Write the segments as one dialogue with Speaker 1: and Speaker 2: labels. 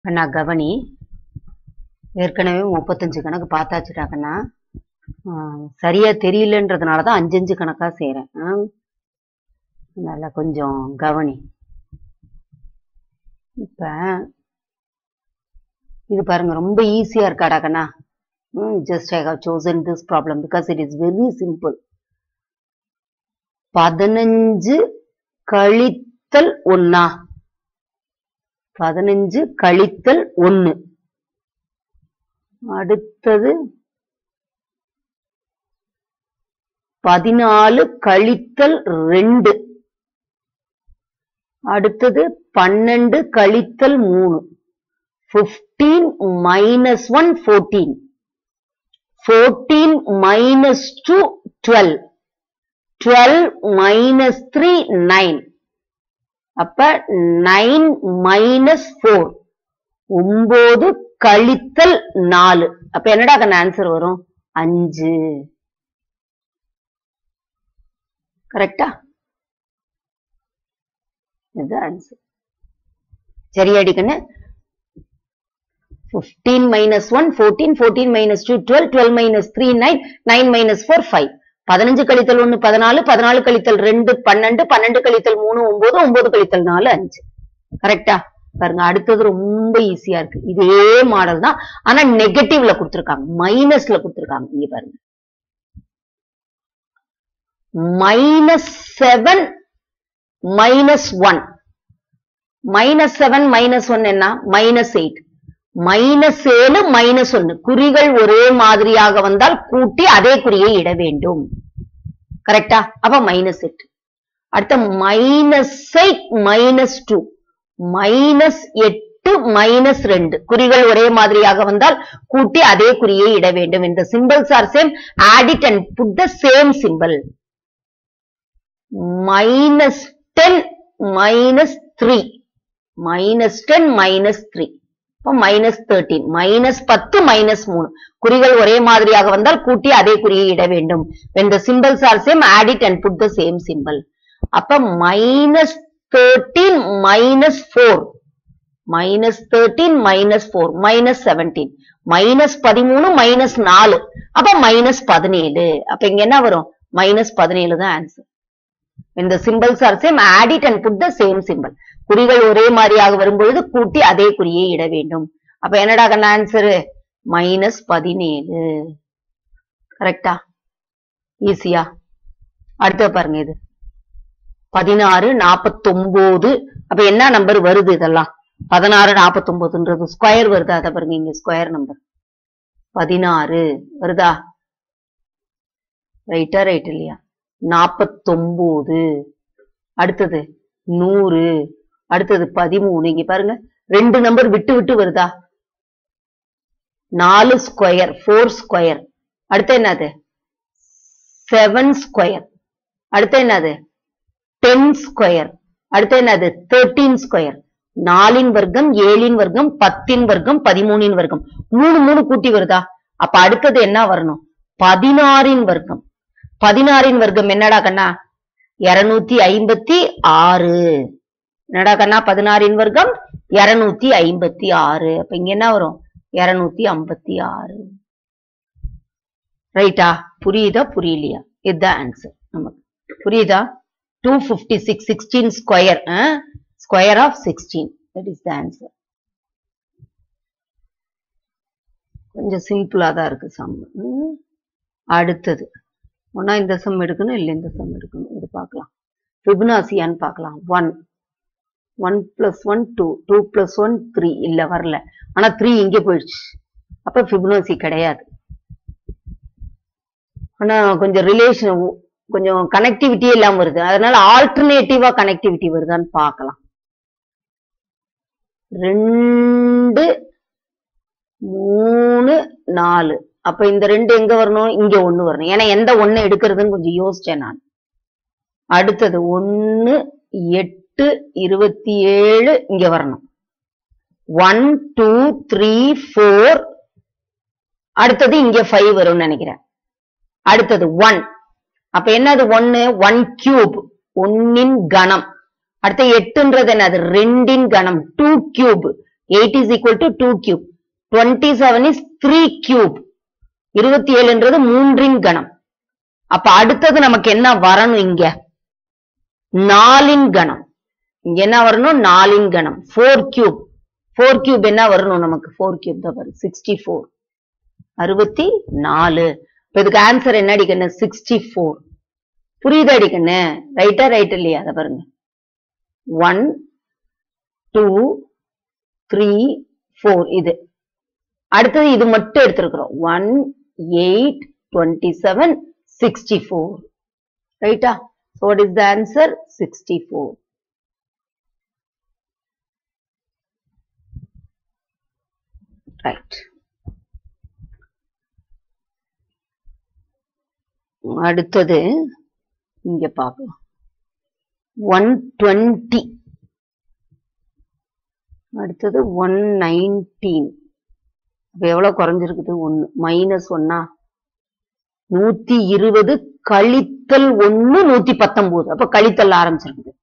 Speaker 1: கண்ணா கவனி ஏற்கனவே முப்பத்தஞ்சு கணக்கு பார்த்தாச்சுடா கண்ணா ஆ, சரியா தெரியலன்றதுனால தான் அஞ்சு அஞ்சு கணக்கா செய்றேன் ஆ? நல்லா கொஞ்சம் கவனி இப்ப இது பாருங்க ரொம்ப ஈஸியா இருக்காடா கண்ணா just I have chosen this problem because it is very simple பதினஞ்சு கழித்தல் ஒன்னா பதினஞ்சு கழித்தல் ஒன்னு அடுத்தது பதினாலு கழித்தல் ரெண்டு அடுத்தது பன்னெண்டு கழித்தல் மூணு fifteen minus one fourteen fourteen minus two twelve twelve minus three nine அப்ப நைன் மைனஸ் ஃபோர் ஒன்பது கழித்தல் நாலு அப்ப என்னடா கண்ண ஆன்சர் வரும் அஞ்சு கரெக்டா இது ஆன்சர் சரியாடி கண்ணு fifteen minus one fourteen fourteen minus two twelve twelve minus three nine nine minus four five பதினஞ்சு கழித்தல் ஒன்னு பதினாலு பதினாலு கழித்தல் ரெண்டு பன்னெண்டு பன்னெண்டு கழித்தல் மூணு ஒன்பது ஒன்பது கழித்தல் நாலு அஞ்சு கரெக்டா பாருங்க அடுத்தது ரொம்ப ஈஸியா இருக்கு இதே மாடல் தான் ஆனா நெகட்டிவ்ல கொடுத்திருக்காங்க மைனஸ்ல கொடுத்திருக்காங்க இங்க பாருங்க minus seven minus one minus seven minus one என்ன மைனஸ் எயிட் மைனஸ் ஏழு மைனஸ் ஒன்னு குறிகள் ஒரே மாதிரியாக வந்தால் கூட்டி அதே குறியை இட வேண்டும் கரெக்டா அப்ப மைனஸ் எட்டு அடுத்த minus eight minus two minus எட்டு மைனஸ் ரெண்டு குறிகள் ஒரே மாதிரியாக வந்தால் கூட்டி அதே குறியை இட வேண்டும் இந்த symbols are same add it and put the same symbol minus ten minus three minus ten minus three இப்போ மைனஸ் தேர்ட்டீன் மைனஸ் பத்து மைனஸ் மூணு குறிகள் ஒரே மாதிரியாக வந்தால் கூட்டி அதே குறியை இட வேண்டும் when the symbols are same add it and put the same symbol அப்ப minus thirteen minus four minus thirteen minus four minus seventeen minus பதிமூணு மைனஸ் நாலு அப்ப மைனஸ் பதினேழு அப்ப இங்க என்ன வரும் மைனஸ் பதினேழு தான் answer when the symbols are same add it and put the same symbol குறிகள் ஒரே மாதிரியாக வரும்பொழுது கூட்டி அதே குறியை இட வேண்டும் அப்ப என்னடா கண்ண ஆன்சரு மைனஸ் பதினேழு கரெக்டா ஈஸியா அடுத்த பாருங்க இது பதினாறு நாப்பத்தொன்பது அப்ப என்ன நம்பர் வருது இதெல்லாம் பதினாறு நாப்பத்தொன்பதுன்றது ஸ்கொயர் வருதா அதை பாருங்க இங்க ஸ்கொயர் நம்பர் பதினாறு வருதா ரைட்டா ரைட் இல்லையா நாப்பத்தொன்பது அடுத்தது நூறு அடுத்தது பதிமூணு இங்க பாருங்க ரெண்டு நம்பர் விட்டு விட்டு வருதா நாலு ஸ்கொயர் ஃபோர் ஸ்கொயர் அடுத்து என்னது செவன் ஸ்கொயர் அடுத்து என்னது டென் ஸ்கொயர் அடுத்து என்னது தேர்ட்டீன் ஸ்கொயர் நாலின் வர்க்கம் ஏழின் வர்க்கம் பத்தின் வர்க்கம் பதிமூணின் வர்க்கம் மூணு மூணு கூட்டி வருதா அப்ப அடுத்தது என்ன வரணும் பதினாறின் வர்க்கம் பதினாறின் வர்க்கம் என்னடா கண்ணா இருநூத்தி ஐம்பத்தி ஆறு என்னடா கண்ணா பதினாறின் வர்க்கம் இருநூத்தி ஐம்பத்தி ஆறு அப்ப இங்க என்ன வரும் இருநூத்தி ஐம்பத்தி ஆறு ரைட்டா புரியுதா புரியலையா இதுதான் ஆன்சர் நமக்கு புரியுதா two fifty six sixteen square square of sixteen that is the answer கொஞ்சம் சிம்பிளா தான் இருக்கு சம் அடுத்தது ஒன்னா இந்த சம் எடுக்கணும் இல்லை இந்த சம் எடுக்கணும் இது பார்க்கலாம் ஃபிபனாசியான்னு பார்க்கலாம் one one plus one two two plus one three இல்ல வரல ஆனா த்ரீ இங்க போயிடுச்சு அப்ப ஃபிபனாசி கிடையாது ஆனா கொஞ்சம் ரிலேஷன் கொஞ்சம் கனெக்டிவிட்டியே இல்லாம வருது அதனால ஆல்டர்னேட்டிவா கனெக்டிவிட்டி வருதான்னு பார்க்கலாம் ரெண்டு மூணு நாலு அப்ப இந்த ரெண்டு எங்க வரணும் இங்க ஒண்ணு வரணும் ஏன்னா எந்த ஒண்ணு எடுக்கிறதுன்னு கொஞ்சம் யோசிச்சேன் நான் அடுத்தது ஒன்னு எட்டு இருபத்தி ஏழு இங்க வரணும் ஒன் டூ த்ரீ ஃபோர் அடுத்தது இங்க ஃபைவ் வரும்னு நினைக்கிறேன் அடுத்தது ஒன் அப்ப என்னது ஒன்னு ஒன் கியூப் ஒன்னின் கணம் அடுத்து எட்டுன்றது என்னது ரெண்டின் கணம் two cube eight is equal to two cube twenty seven is three cube இருபத்தி ஏழுன்றது மூன்றின் கணம் அப்ப அடுத்தது நமக்கு என்ன வரணும் இங்க நாலின் கணம் இங்க என்ன வரணும் நாலின் கணம் ஃபோர் கியூப் ஃபோர் கியூப் என்ன வரணும் நமக்கு ஃபோர் கியூப் தான் வரும் சிக்ஸ்டி ஃபோர் அறுபத்தி நாலு இப்ப இதுக்கு ஆன்சர் என்ன அடிக்கணும் சிக்ஸ்டி ஃபோர் புரியுதா அடிக்கணும் ரைட்டா ரைட் இல்லையா அதை பாருங்க ஒன் டூ த்ரீ ஃபோர் இது அடுத்தது இது மட்டும் எடுத்திருக்கிறோம் one eight twenty seven sixty four ரைட்டா so what is the answer sixty four right அடுத்தது இங்க பார்க்கலாம் ஒன் டுவெண்ட்டி அடுத்தது ஒன் நைன்டீன் அப்ப எவ்வளவு குறைஞ்சிருக்குது ஒன்னு மைனஸ் ஒன்னா நூத்தி இருபது கழித்தல் ஒன்னு நூத்தி பத்தொன்பது அப்ப கழித்தல் ஆரம்பிச்சிருக்குது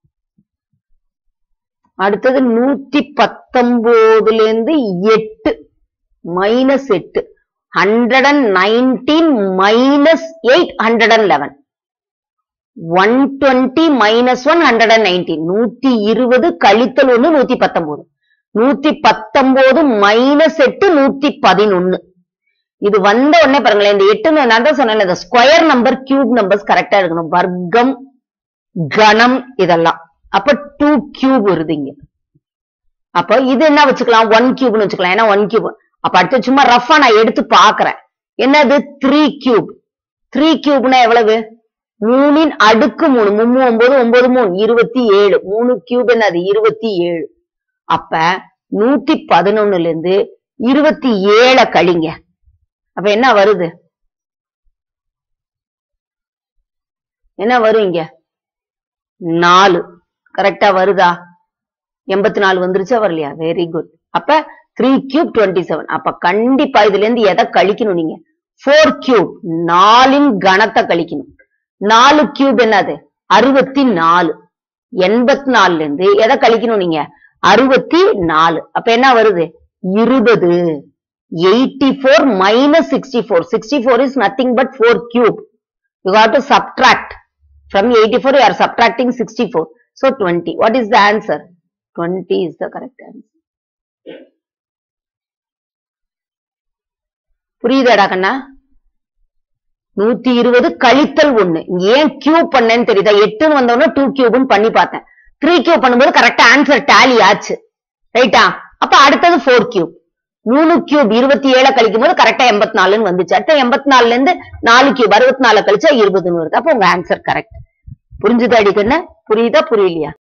Speaker 1: அடுத்தது நூத்தி பத்தொன்பதுல இருந்து எட்டு மைனஸ் எட்டு hundred and nineteen minus eight hundred and eleven one twenty minus one hundred and nineteen நூத்தி இருபது கழித்தல் ஒன்னு நூத்தி பத்தொன்பது நூத்தி பத்தொன்பது மைனஸ் எட்டு நூத்தி பதினொன்னு இது வந்த உடனே பாருங்களேன் இந்த எட்டு நான் தான் சொன்னேன் இந்த ஸ்கொயர் நம்பர் கியூப் நம்பர்ஸ் கரெக்டா இருக்கணும் வர்க்கம் கணம் இதெல்லாம் அப்ப டூ கியூப் வருது இங்க அப்ப இது என்ன வச்சுக்கலாம் ஒன் கியூப்னு வச்சுக்கலாம் ஏன்னா ஒன் கியூப் அப்ப அடுத்து சும்மா ரஃபா நான் எடுத்து பாக்குறேன் என்னது த்ரீ கியூப் த்ரீ கியூப்னா எவ்வளவு மூணின் அடுக்கு மூணு மும்மு ஒன்பது ஒன்பது மூணு இருபத்தி ஏழு மூணு கியூப் என்னது இருபத்தி ஏழு அப்ப நூத்தி பதினொன்னுல இருந்து இருபத்தி ஏழை கழிங்க அப்ப என்ன வருது என்ன வரும் இங்க நாலு கரெக்டா வருதா எண்பத்தி நாலு வந்துருச்சா வரலையா வெரி குட் அப்ப த்ரீ கியூப் டுவெண்ட்டி செவன் அப்ப கண்டிப்பா இதுல இருந்து எதை கழிக்கணும் நீங்க ஃபோர் கியூப் நாலின் கணத்தை கழிக்கணும் நாலு கியூப் என்னது அறுபத்தி நாலு எண்பத்தி நாலுல இருந்து எதை கழிக்கணும் நீங்க அறுபத்தி நாலு அப்ப என்ன வருது இருபது eighty four minus sixty four sixty four is nothing but four cube you have to subtract from eighty four you are subtracting sixty four so twenty what is the answer twenty is the correct answer புரியுதாடா கண்ணா நூத்தி இருபது கழித்தல் ஒண்ணு இங்க ஏன் cube பண்ணேன்னு தெரியுதா எட்டுன்னு வந்தோடனே டூ கியூப்னு பண்ணி பார்த்தேன் த்ரீ கியூப் பண்ணும்போது கரெக்டா ஆன்சர் டேலி ஆச்சு ரைட்டா அப்ப அடுத்தது ஃபோர் கியூப் மூணு கியூப் இருபத்தி ஏழை கழிக்கும் போது கரெக்டா எண்பத்தி நாலுன்னு வந்துச்சு அடுத்த எண்பத்தி நாலுல இருந்து நாலு கியூப் அறுபத்தி நாலு கழிச்சா இருபதுன்னு வருது அப்போ உங்க ஆன்சர் கரெக்ட் புரிஞ்சுதா அடிக்கண்ண புரியுதா புரியலையா